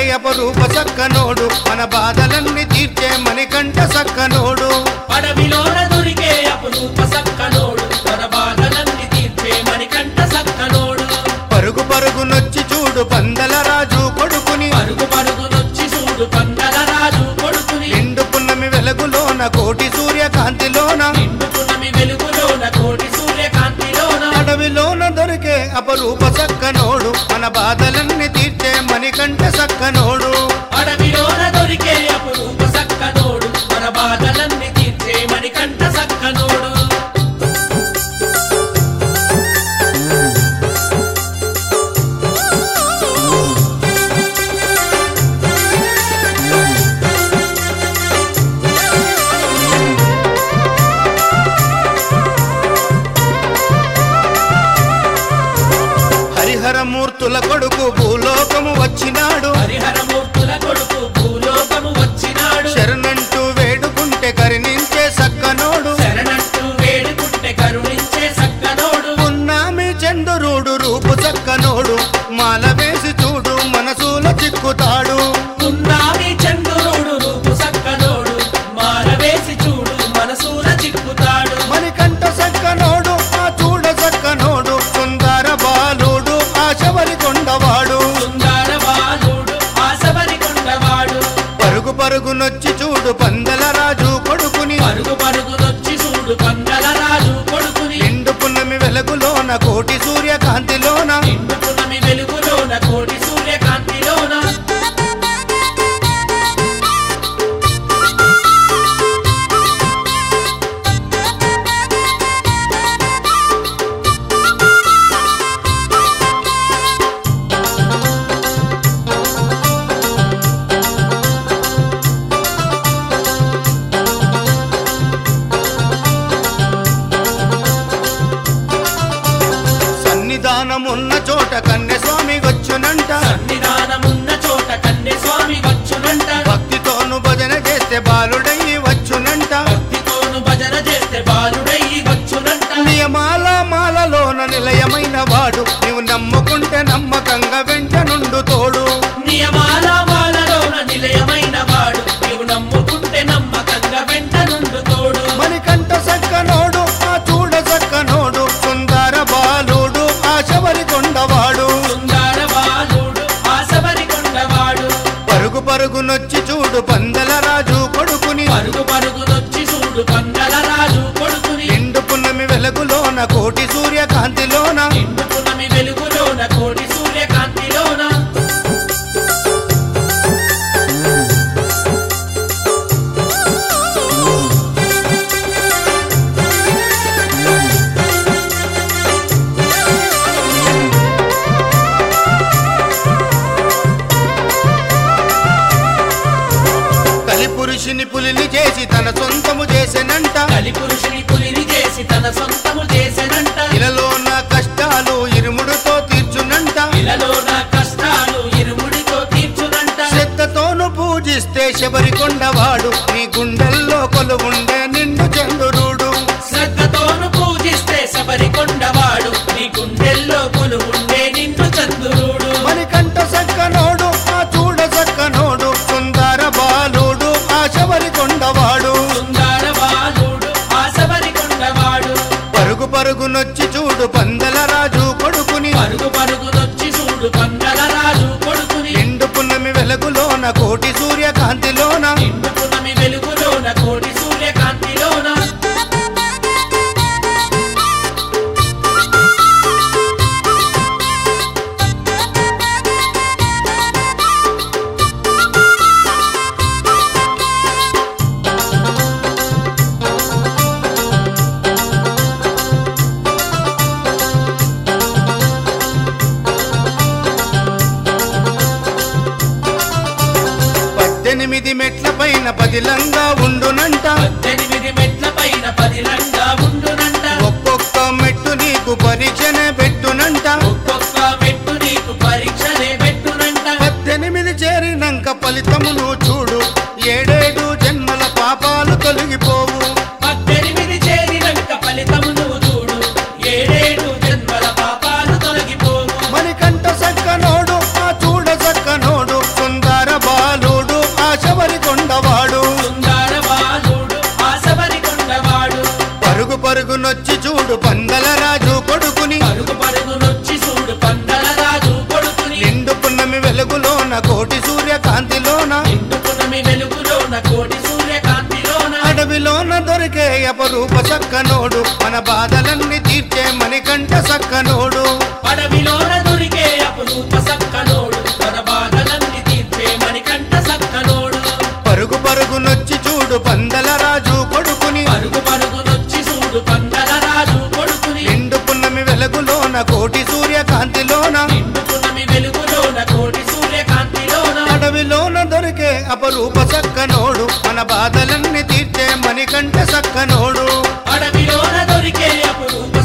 అపరూప సక్కనోడు మన బాధలన్నీ తీర్చే మణికంఠ సక్కనోడు అడవిలోన దొరికే అపురూప సక్కనోడు మన బాధలన్నీ తీర్చే మణికంఠ సక్కనోడు పరుగు పరుగు నొచ్చి చూడు పందల రాజు కొడుకుని పరుగు పరుగునొచ్చి చూడు పందల రాజు కొడుకుని నిండు పున్నమి వెలుగులోన కోటి సూర్యకాంతిలోన నిండుకున్నమి వెలుగులోన కోటి సూర్యకాంతిలోన అడవిలోన దొరికే అపరూప సక్కనోడు మన బాధలన్నీ తీర్చే మణికంఠ సక్కనోడు అడవిలోన దొరికే అపురూప సక్కనోడు మన బాధలన్నీ తీర్చే మణికంఠ సక్కనోడు హరిహరమూర్తుల కొడుకు భూలోకము వచ్చినాడు హరిహరమూర్తుల కొడుకు భూలోకము వచ్చినాడు శరణంటూ వేడుకుంటే కరుణించే సక్కనోడు శరణంటూ వేడుకుంటే కరుణించే సక్కనోడు పున్నామి చంద్రుడు రూపు చక్కనోడు మాల వేసి చూడు మనసుల చిక్కుతాడు ఉన్నామి చంద్రుడు రూపు సక్కనోడు మారవేసి చూడు మనసూల చిక్కుతాడు మణికంఠ సక్కనోడు ఆ చూడ సక్కనోడు సుందర బాలుడు ఆశవరి కొండవాడు సుందర బాలుడు ఆశబరి కొండవాడు పరుగు పరుగు నొచ్చి చూడు పందల రాజు కొడుకుని పరుగు పరుగునొచ్చి చూడు పందల రాజు కొడుకుని నిండు పున్నమి వెలుగులోన కోటి సూర్యకాంతిలోన నిండుకున్నమి వెలుగులోన కోటి సూర్యకాంతిలోన సన్నిధానమున్న చోట కన్య స్వామి వచ్చునంట సన్నిధానమున్న చోట కన్య స్వామి వచ్చునంట భక్తితోను భజన చేస్తే బాలుడయ్యి వచ్చునంట భక్తితోను భజన చేస్తే బాలుడై వచ్చునంట నియమాల మాలలోన నిలయమైన వాడు నీవు నమ్ముకుంటే నమ్మకంగా వెంట నుండు తోడు నియమాల మాలలోన నిలయమైన వాడు నీవు నమ్ముకుంటే నమ్మకంగా వెంట నుండు తోడు మణికంఠ సక్కనోడు ఆ చూడ సక్కనోడు సుందర బాలుడు ఆశవరి కొండవాడు సుందర బాలుడు ఆశబరి కొండవాడు పరుగు పరుగు నొచ్చి చూడు పందల రాజు కొడుకుని పరుగు పరుగునొచ్చి చూడు పందల రాజు కొడుకుని నిండు పున్నమి వెలుగులోన కోటి సూర్యకాంతిలోన నిండుకున్నమి వెలుగులోన కోటి సూర్యకాంతిలోన కలిపురుషుని పులిని చేసి తన సొంతము చేసెనంట కలి పురుషుని పులిని చేసి తన సొంతము చేసెనంట ఇలలో నా కష్టాలు ఇరుముడుతో తీర్చునంట ఇలలో నా కష్టాలు ఇరుముడితో తీర్చునంట శ్రద్ధతోను పూజిస్తే శబరి కొండవాడు నీ గుండెల్లో కొలువుండే నిండు చంద్రుడు శ్రద్ధతోను పూజిస్తే శబరి కొండవాడు నీ గుండెల్లో కొలువుండే నిన్ను చంద్రుడు మణికంఠ సక్కనోడు ఆ చూడ సక్కనోడు సుందర బాలుడు ఆ శబరి కొండవాడు సుందర బాలుడు ఆ శబరి కొండవాడు పరుగు పరుగు నొచ్చి చూడు పందల రాజు కొడుకుని పరుగు పరుగునొచ్చి చూడు పందల రాజు కొడుకుని నిండు పున్నమి వెలుగులోన కోటి సూర్యకాంతిలోన నిండుకున్నమి వెలుగులోన కోటి సూర్యకాంతిలోన పద్దెనిమిది మెట్ల పైన పదిలంగా ఉండునంట పద్దెనిమిది మెట్ల పైన పదిలంగా ఉండునంట ఒక్కొక్క మెట్టు నీకు పరీక్షనే పెట్టునంట ఒక్కొక్క మెట్టు నీకు పరీక్షనే పెట్టునంట పద్దెనిమిది చేరినంక ఫలితమును చూడు ఏడేడు జన్మల పాపాలు తొలగిపోవు పద్దెనిమిది చేరినంక ఫలితము నువ్వు చూడు ఏడేడు జన్మల పాపాలు తొలగిపోవు మణికంఠ సక్కనోడు ఆ చూడ సక్కనోడు సుందర పరుగునొచ్చి చూడు పందల రాజు కొడుకుని పరుగు పరుగునొచ్చి చూడు పందల రాజు కొడుకుని నిండు పున్నమి వెలుగులోన కోటి సూర్యకాంతిలోన నిండుకునమి వెలుగులోన కోటి సూర్యకాంతిలోన అడవిలోన దొరికే అపరూప సక్కనోడు మన బాధలన్నీ తీర్చే మణికంఠ సక్కనోడు అడవిలోన దొరికే అపురూప సక్కనోడు తన బాధలన్నీ తీర్చే మణికంఠ సక్కనోడు పరుగు పరుగునొచ్చి చూడు పందల రాజు కొడుకుని పరుగు పరుగునొచ్చి చూడు పందల రాజు కొడుకుని నిండు పున్నమి వెలుగులోన కోటి సూర్యకాంతిలోన నిండుకునమి వెలుగులోన కోటి సూర్యకాంతిలోన అడవిలోన దొరికే అపరూప సక్కనోడు మన బాధలన్నీ తీర్చే మణికంఠ సక్కనోడు అడవిలోన దొరికే అపురూప